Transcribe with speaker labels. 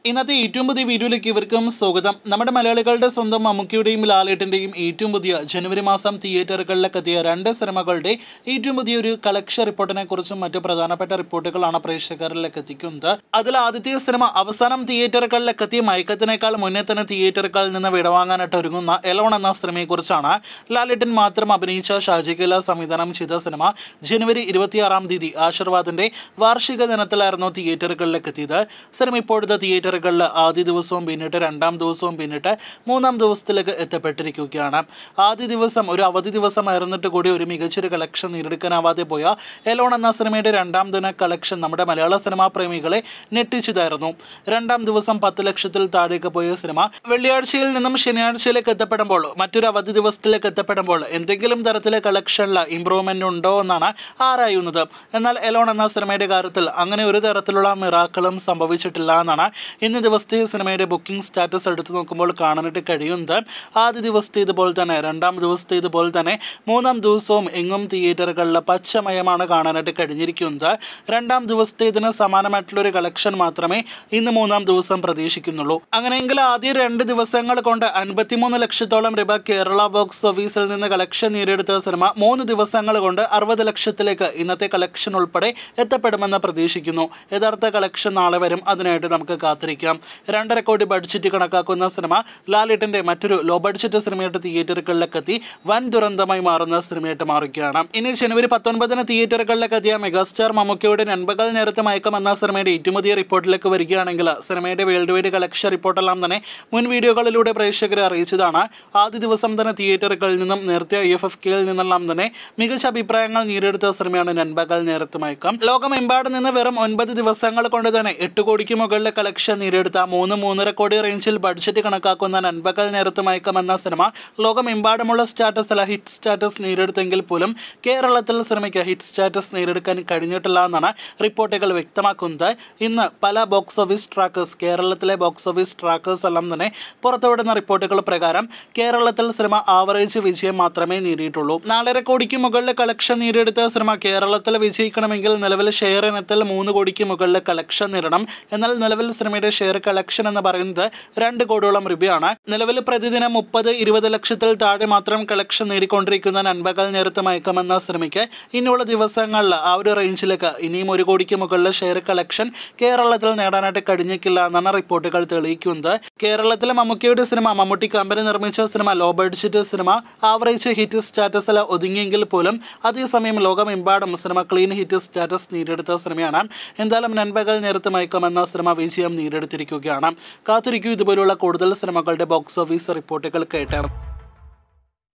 Speaker 1: ഇന്നത്തെ ഏറ്റവും പുതിയ വീഡിയോയിലേക്ക് ഇവർക്കും സ്വാഗതം നമ്മുടെ മലയാളികളുടെ സ്വന്തം മമ്മൂക്കിയുടെയും ലാലേട്ടൻ്റെയും ഏറ്റവും പുതിയ ജനുവരി മാസം തിയേറ്ററുകളിലേക്ക് എത്തിയ രണ്ട് സിനിമകളുടെ ഏറ്റവും പുതിയ ഒരു കളക്ഷൻ റിപ്പോർട്ടിനെ കുറിച്ചും മറ്റു പ്രധാനപ്പെട്ട റിപ്പോർട്ടുകളാണ് പ്രേക്ഷകരിലേക്ക് എത്തിക്കുന്നത് അതിൽ ആദ്യത്തെ സിനിമ അവസാനം തിയേറ്ററുകളിലേക്ക് എത്തിയ മയക്കത്തിനേക്കാൾ മുന്നേ തന്നെ തിയേറ്ററുകളിൽ നിന്ന് വിടവാങ്ങാനായിട്ട് ഒരുങ്ങുന്ന എലോൺ എന്ന സിനിമയെക്കുറിച്ചാണ് ലാലേട്ടൻ മാത്രം അഭിനയിച്ച ഷാജി കല സംവിധാനം ചെയ്ത സിനിമ ജനുവരി ഇരുപത്തിയാറാം തീയതി ആശീർവാദിന്റെ വാർഷിക ദിനത്തിലായിരുന്നു തിയേറ്ററുകളിലേക്ക് എത്തിയത് സിനിമ ഇപ്പോഴത്തെ തിയേറ്ററുകളിൽ ആദ്യ ദിവസവും പിന്നിട്ട് രണ്ടാം ദിവസവും പിന്നിട്ട് മൂന്നാം ദിവസത്തിലേക്ക് എത്തപ്പെട്ടിരിക്കുകയാണ് ആദ്യ ദിവസം ഒരു അവധി ദിവസമായിരുന്നിട്ട് കൂടി ഒരു മികച്ചൊരു കളക്ഷൻ നേടിയെടുക്കാനാവാതെ പോയ എലോൺ എന്ന സിനിമയുടെ രണ്ടാം ദിന കളക്ഷൻ നമ്മുടെ മലയാള സിനിമാ പ്രേമികളെ ഞെട്ടിച്ചതായിരുന്നു രണ്ടാം ദിവസം പത്ത് ലക്ഷത്തിൽ താഴേക്ക് പോയ സിനിമ വെള്ളിയാഴ്ചയിൽ നിന്നും ശനിയാഴ്ചയിലേക്ക് എത്തപ്പെടുമ്പോൾ മറ്റൊരു അവധി ദിവസത്തിലേക്ക് എത്തപ്പെടുമ്പോൾ എന്തെങ്കിലും തരത്തിലെ കളക്ഷനിൽ ഇമ്പ്രൂവ്മെന്റ് ഉണ്ടോ എന്നാണ് ആരായുന്നത് എന്നാൽ എലോൺ എന്ന സിനിമയുടെ കാര്യത്തിൽ അങ്ങനെ ഒരു തരത്തിലുള്ള മിറാക്കളും സംഭവിച്ചിട്ടില്ല എന്നാണ് ഇന്ന് ദിവസത്തെ സിനിമയുടെ ബുക്കിംഗ് സ്റ്റാറ്റസ് എടുത്തു നോക്കുമ്പോൾ കാണാനായിട്ട് കഴിയുന്നത് ആദ്യ ദിവസത്തെ ഇതുപോലെ തന്നെ രണ്ടാം ദിവസത്തെ ഇതുപോലെ തന്നെ മൂന്നാം ദിവസവും എങ്ങും തിയേറ്ററുകളിൽ പച്ചമയമാണ് കാണാനായിട്ട് കഴിഞ്ഞിരിക്കുന്നത് രണ്ടാം ദിവസത്തെ ഇതിന് സമാനമായിട്ടുള്ളൊരു കളക്ഷൻ മാത്രമേ ഇന്ന് മൂന്നാം ദിവസം പ്രതീക്ഷിക്കുന്നുള്ളൂ അങ്ങനെയെങ്കിൽ ആദ്യ രണ്ട് ദിവസങ്ങൾ കൊണ്ട് അൻപത്തിമൂന്ന് ലക്ഷത്തോളം രൂപ കേരള ബോക്സ് ഓഫീസിൽ നിന്ന് കളക്ഷൻ നേടിയെടുത്ത സിനിമ മൂന്ന് ദിവസങ്ങൾ കൊണ്ട് അറുപത് ലക്ഷത്തിലേക്ക് ഇന്നത്തെ കളക്ഷൻ ഉൾപ്പെടെ എത്തപ്പെടുമെന്ന് പ്രതീക്ഷിക്കുന്നു യഥാർത്ഥ കളക്ഷൻ നാളെ വരും അതിനായിട്ട് നമുക്ക് കാത്തിരിക്കാം രണ്ടര കോടി ബഡ്ജറ്റ് കണക്കാക്കുന്ന സിനിമ ലാലേട്ടന്റെ മറ്റൊരു ലോ ബഡ്ജറ്റ് സിനിമയായിട്ട് തിയേറ്ററുകളിലേക്ക് എത്തി വൻ ദുരന്തമായി മാറുന്ന സിനിമയായിട്ട് മാറുകയാണ് ഇനി ജനുവരി പത്തൊൻപതിന് തിയേറ്ററുകളിലേക്ക് എത്തിയ മെഗാസ്റ്റാർ മമ്മൂക്കയുടെ നൻപകൽ നേരത്തെ മയക്കം എന്ന സിനിമയുടെ ഏറ്റവും പുതിയ റിപ്പോർട്ടിലേക്ക് വരികയാണെങ്കിൽ സിനിമയുടെ വേൾഡ് വൈഡ് കളക്ഷൻ റിപ്പോർട്ടെല്ലാം തന്നെ മുൻ വീഡിയോകളിലൂടെ പ്രേക്ഷകരെ അറിയിച്ചതാണ് ആദ്യ ദിവസം തന്നെ തിയേറ്ററുകളിൽ നിന്നും നേരത്തെ ഐ എഫ് എഫ് കെയിൽ നിന്നെല്ലാം തന്നെ മികച്ച അഭിപ്രായങ്ങൾ നേടിയെടുത്ത സിനിമയാണ് നൻപകൽ നേരത്തെ മയക്കം ലോകമെമ്പാടും നിന്ന് വെറും ഒൻപത് ദിവസങ്ങൾ കൊണ്ട് തന്നെ എട്ട് കോടിക്ക് മുകളിലെ കളക്ഷൻ നേടിയെടുത്ത മൂന്ന് മൂന്നര കോടി റേഞ്ചിൽ ബഡ്ജറ്റ് കണക്കാക്കുന്ന നൻപകൽ നേരത്തെ മയക്കം എന്ന സിനിമ ലോകമെമ്പാടുമുള്ള സ്റ്റാറ്റസിൽ ഹിറ്റ് സ്റ്റാറ്റസ് നേടിയെടുത്തെങ്കിൽ പോലും കേരളത്തിൽ സിനിമയ്ക്ക് ഹിറ്റ് സ്റ്റാറ്റസ് നേടിയെടുക്കാൻ കഴിഞ്ഞിട്ടില്ല എന്നാണ് റിപ്പോർട്ടുകൾ വ്യക്തമാക്കുന്നത് ഇന്ന് പല ബോക്സ് ഓഫീസ് ട്രാക്കേഴ്സ് കേരളത്തിലെ ബോക്സ് ഓഫീസ് ട്രാക്കേഴ്സ് എല്ലാം തന്നെ പുറത്തുവിടുന്ന റിപ്പോർട്ടുകൾ പ്രകാരം കേരളത്തിൽ സിനിമ ആവറേജ് വിജയം മാത്രമേ നേടിയിട്ടുള്ളൂ നാലര കോടിക്ക് മുകളിൽ കളക്ഷൻ നേടിയെടുത്ത സിനിമ കേരളത്തിൽ വിജയിക്കണമെങ്കിൽ നിലവിൽ ഷെയർ ഇനത്തിൽ മൂന്ന് കോടിക്ക് മുകളിൽ കളക്ഷൻ നേടണം എന്നാൽ നിലവിൽ സിനിമയുടെ ഷെയർ കളക്ഷൻ എന്ന് പറയുന്നത് രണ്ട് കോടിയോളം രൂപയാണ് നിലവിൽ പ്രതിദിനം മുപ്പത് ഇരുപത് ലക്ഷത്തിൽ താഴെ മാത്രം കളക്ഷൻ നേടിക്കൊണ്ടിരിക്കുന്ന നൻപകൽ നേരത്തെ മയക്കമെന്ന സിനിമയ്ക്ക് ഇനിയുള്ള ദിവസങ്ങളിൽ ആ ഒരു റേഞ്ചിലേക്ക് ഇനിയും ഒരു കോടിക്ക് മുകളിൽ ഷെയർ കളക്ഷൻ കേരളത്തിൽ നേടാനായിട്ട് കഴിഞ്ഞേക്കില്ല എന്നാണ് റിപ്പോർട്ടുകൾ തെളിയിക്കുന്നത് കേരളത്തിലെ മമ്മൂക്കയുടെ സിനിമ മമ്മൂട്ടി കമ്പനി നിർമ്മിച്ച cinema low budget cinema average hit സ്റ്റാറ്റസിൽ ഒതുങ്ങിയെങ്കിൽ പോലും അതേസമയം ലോകമെമ്പാടും സിനിമ ക്ലീൻ ഹിറ്റ് സ്റ്റാറ്റസ് നേടിയെടുത്ത സിനിമയാണ് എന്തായാലും നൻപകൽ നേരത്തെ മയക്കം എന്ന സിനിമ വിജയം നേടിയെടുത്തിരിക്കുകയാണ് കാത്തിരിക്കൂ ഇതുപോലുള്ള കൂടുതൽ സിനിമകളുടെ ബോക്സ് ഓഫീസ് റിപ്പോർട്ടുകൾ കേട്ടാണ്